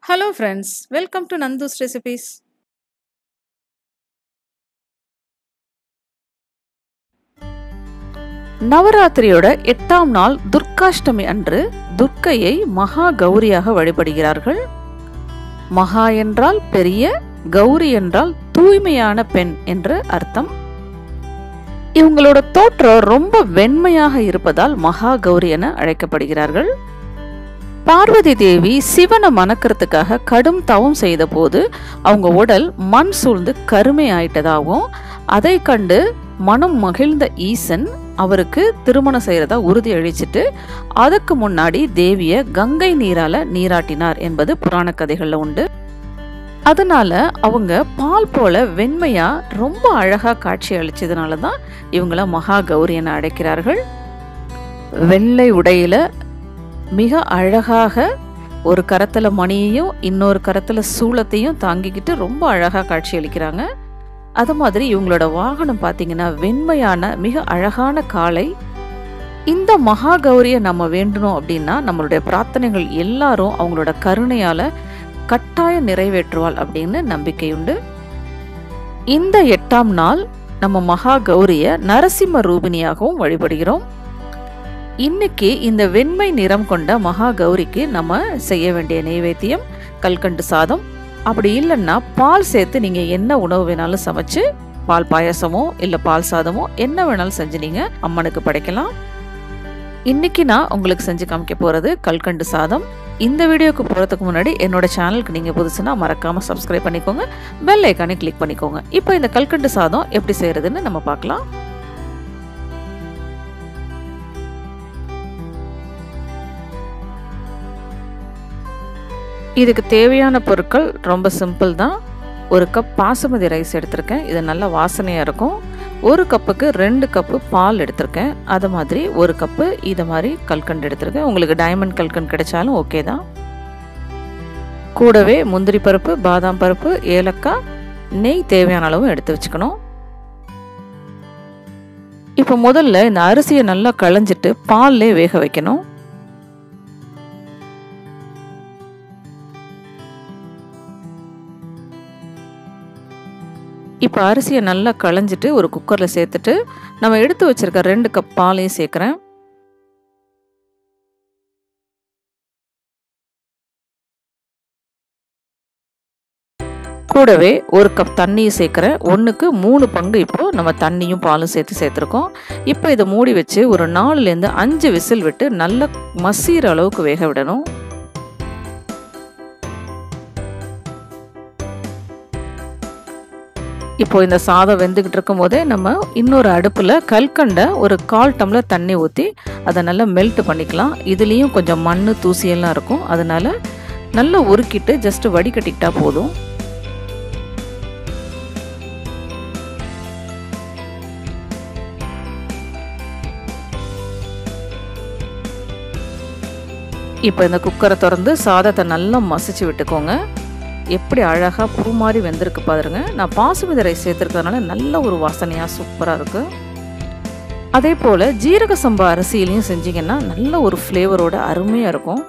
hello friends welcome to Nandu's recipes நவராத்திரியோட எட்டாம் நாள் துர்காஷ்டமி அன்று துர்க்கையை மகா கௌரியாக வழிபடுகிறார்கள் மகா என்றால் பெரிய கௌரி என்றால் தூய்மையான பெண் என்று அர்த்தம் இவங்களோட தோற்றம் ரொம்ப வெண்மையாக இருப்பதால் மகா கௌரி என அழைக்கப்படுகிறார்கள் பார்வதி தேவி சிவனை மணக்கிறதுக்காக கடும் தவம் செய்த போது அவங்க உடல் மண் சூழ்ந்து கருமை ஆயிட்டதாகவும் அதை கண்டு மனம் மகிழ்ந்த ஈசன் அவருக்கு திருமணம் செய்யறதா உறுதி அளிச்சிட்டு அதுக்கு முன்னாடி தேவிய கங்கை நீரால நீராட்டினார் என்பது புராண கதைகள்ல உண்டு அதனால அவங்க பால் போல வெண்மையா ரொம்ப அழகா காட்சி அளிச்சதுனால தான் இவங்கள மகா கௌரி என அழைக்கிறார்கள் வெள்ளை உடையில மிக அழகாக ஒரு கரத்துல மணியையும் இன்னொரு கரத்துல சூளத்தையும் தாங்கிக்கிட்டு ரொம்ப அழகா காட்சி அளிக்கிறாங்க அது மாதிரி இவங்களோட வாகனம் பார்த்தீங்கன்னா வெண்மையான மிக அழகான காளை இந்த மகா கௌரியை நம்ம வேண்டணும் அப்படின்னா நம்மளுடைய பிரார்த்தனைகள் எல்லாரும் அவங்களோட கருணையால கட்டாயம் நிறைவேற்றுவாள் அப்படின்னு நம்பிக்கை உண்டு இந்த எட்டாம் நாள் நம்ம மகா கௌரிய நரசிம்ம ரூபினியாகவும் வழிபடுகிறோம் இன்னைக்கு இந்த வெண்மை நிறம் கொண்ட மகா கௌரிக்கு நம்ம செய்ய வேண்டிய நைவேத்தியம் கல்கண்டு சாதம் அப்படி இல்லைன்னா பால் சேர்த்து நீங்கள் என்ன உணவு வேணாலும் சமைச்சு பால் பாயசமோ இல்லை பால் சாதமோ என்ன வேணாலும் செஞ்சு நீங்கள் அம்மனுக்கு படைக்கலாம் இன்னைக்கு நான் உங்களுக்கு செஞ்சு காமிக்க போகிறது கல்கண்டு சாதம் இந்த வீடியோக்கு போகிறதுக்கு முன்னாடி என்னோட சேனலுக்கு நீங்கள் புதுசுனா மறக்காமல் சப்ஸ்கிரைப் பண்ணிக்கோங்க பெல் ஐக்கானே கிளிக் பண்ணிக்கோங்க இப்போ இந்த கல்கண்டு சாதம் எப்படி செய்கிறதுன்னு நம்ம பார்க்கலாம் இதுக்கு தேவையான பொருட்கள் ரொம்ப சிம்பிள் தான் ஒரு கப் பாசுமதி ரைஸ் எடுத்திருக்கேன் இது நல்ல வாசனையாக இருக்கும் ஒரு கப்புக்கு ரெண்டு கப்பு பால் எடுத்திருக்கேன் அது மாதிரி ஒரு கப்பு இதை மாதிரி கல்கண்டு எடுத்திருக்கேன் உங்களுக்கு டைமண்ட் கல்கண்டு கிடைச்சாலும் ஓகே தான் கூடவே முந்திரி பருப்பு பாதாம் பருப்பு ஏலக்காய் நெய் தேவையான அளவும் எடுத்து வச்சுக்கணும் இப்போ முதல்ல இந்த அரிசியை நல்லா களைஞ்சிட்டு பால்லே வேக வைக்கணும் இப்போ அரிசியை நல்லா களைஞ்சிட்டு ஒரு குக்கரில் சேர்த்துட்டு நம்ம எடுத்து வச்சிருக்க ரெண்டு கப் பாலையும் சேர்க்குறேன் கூடவே ஒரு கப் தண்ணியும் சேர்க்குறேன் ஒன்றுக்கு மூணு பங்கு இப்போ நம்ம தண்ணியும் பாலும் சேர்த்து சேர்த்துருக்கோம் இப்போ இதை மூடி வச்சு ஒரு நாலுலேருந்து அஞ்சு விசில் விட்டு நல்லா மசீர அளவுக்கு வேக விடணும் இப்போ இந்த சாதம் வெந்துக்கிட்டு இருக்கும் போதே நம்ம இன்னொரு அடுப்பில் கல்கண்டை ஒரு கால் டம்ளர் தண்ணி ஊற்றி அதை நல்லா மெல்ட் பண்ணிக்கலாம் இதுலேயும் கொஞ்சம் மண் தூசியெல்லாம் இருக்கும் அதனால நல்லா உருக்கிட்டு ஜஸ்ட் வடிகட்டிக்கிட்டா போதும் இப்போ இந்த குக்கரை திறந்து சாதத்தை நல்லா மசிச்சு விட்டுக்கோங்க எப்படி அழகாக பூ மாதிரி வெந்திருக்கு பாருங்க நான் பாசுமதி ரைஸ் சேர்த்துருக்கிறதுனால நல்ல ஒரு வாசனையாக சூப்பராக இருக்குது அதே போல் ஜீரக சம்பா அரிசியிலையும் செஞ்சிங்கன்னா நல்ல ஒரு ஃப்ளேவரோட அருமையாக இருக்கும்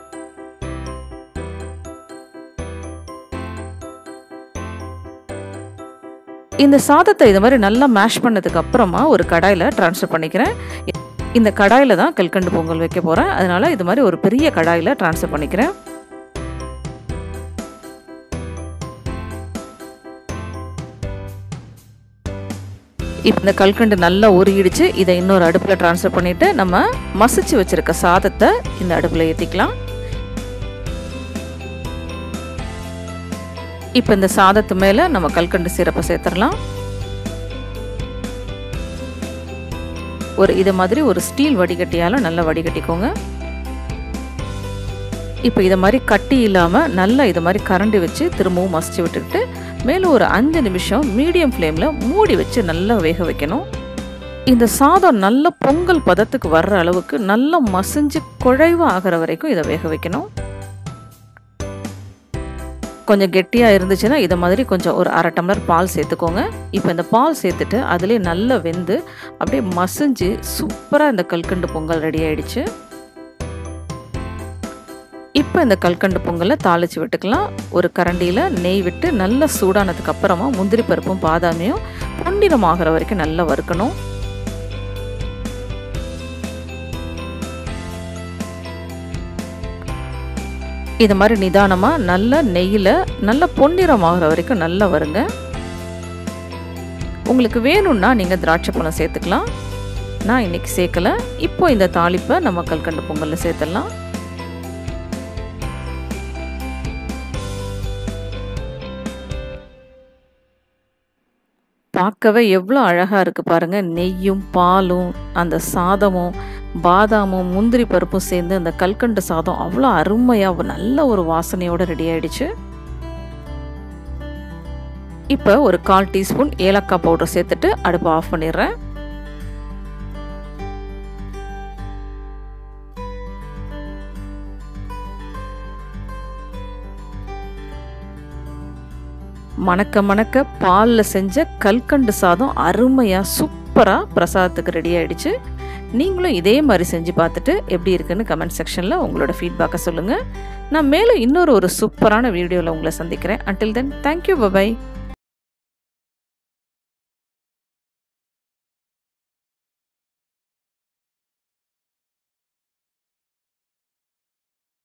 இந்த சாதத்தை இது மாதிரி நல்லா மேஷ் பண்ணதுக்கு அப்புறமா ஒரு கடாயில் ட்ரான்ஸ்ஃபர் பண்ணிக்கிறேன் இந்த கடாயில் தான் கல்கண்டு பொங்கல் வைக்க போகிறேன் அதனால இது மாதிரி ஒரு பெரிய கடாயில் ட்ரான்ஸ்ஃபர் பண்ணிக்கிறேன் இப்போ இந்த கல்கண்டு நல்லா உருகிடுச்சு இதை இன்னொரு அடுப்பில் ட்ரான்ஸ்ஃபர் பண்ணிவிட்டு நம்ம மசிச்சு வச்சுருக்க சாதத்தை இந்த அடுப்பில் ஏற்றிக்கலாம் இப்போ இந்த சாதத்து மேலே நம்ம கல்கண்டு சிறப்பை சேர்த்துடலாம் ஒரு இது மாதிரி ஒரு ஸ்டீல் வடிகட்டியாலும் நல்லா வடிகட்டிக்கோங்க இப்போ இதை மாதிரி கட்டி இல்லாமல் நல்லா இது மாதிரி கரண்டி வச்சு திரும்பவும் மசிச்சு விட்டுக்கிட்டு மேலே ஒரு அஞ்சு நிமிஷம் மீடியம் ஃப்ளேமில் மூடி வச்சு நல்லா வேக வைக்கணும் இந்த சாதம் நல்ல பொங்கல் பதத்துக்கு வர்ற அளவுக்கு நல்லா மசிஞ்சு குழைவாக ஆகிற வரைக்கும் இதை வேக வைக்கணும் கொஞ்சம் கெட்டியாக இருந்துச்சுன்னா இதை மாதிரி கொஞ்சம் ஒரு அரை டம்ளர் பால் சேர்த்துக்கோங்க இப்போ இந்த பால் சேர்த்துட்டு அதுலேயே நல்லா வெந்து அப்படியே மசிஞ்சு சூப்பராக இந்த கல்கண்டு பொங்கல் ரெடி ஆயிடுச்சு இப்போ இந்த கல்கண்டு பொங்கலை தாளித்து விட்டுக்கலாம் ஒரு கரண்டியில் நெய் விட்டு நல்லா சூடானதுக்கு அப்புறமா முந்திரி பருப்பும் பாதாமையும் பொன்னிறம் ஆகிற வரைக்கும் நல்லா வறுக்கணும் இது மாதிரி நிதானமாக நல்ல நெய்யில் நல்ல பொன்னிறம் ஆகிற வரைக்கும் நல்லா வருங்க உங்களுக்கு வேணும்னா நீங்கள் திராட்சை பழம் சேர்த்துக்கலாம் நான் இன்றைக்கி சேர்க்கலை இப்போ இந்த தாளிப்பை நம்ம கல்கண்டு பொங்கலில் சேர்த்துடலாம் பார்க்கவே எவ்வளோ அழகாக இருக்குது பாருங்கள் நெய்யும் பாலும் அந்த சாதமும் பாதாமும் முந்திரி பருப்பும் சேர்ந்து அந்த கல்கண்டு சாதம் அவ்வளோ அருமையாக நல்ல ஒரு வாசனையோடு ரெடி ஆயிடுச்சு இப்போ ஒரு கால் டீஸ்பூன் ஏலக்காய் பவுடர் சேர்த்துட்டு அடுப்பை ஆஃப் பண்ணிடுறேன் மணக்க மணக்க பாலில் செஞ்ச கல்கண்டு சாதம் அருமையாக சூப்பராக பிரசாதத்துக்கு ரெடி ஆயிடுச்சு நீங்களும் இதே மாதிரி செஞ்சு பார்த்துட்டு எப்படி இருக்குன்னு கமெண்ட் செக்ஷனில் உங்களோட ஃபீட்பேக்கை சொல்லுங்கள் நான் மேலும் இன்னொரு ஒரு சூப்பரான வீடியோவில் உங்களை சந்திக்கிறேன் அண்டில் தென் தேங்க்யூ பபாய்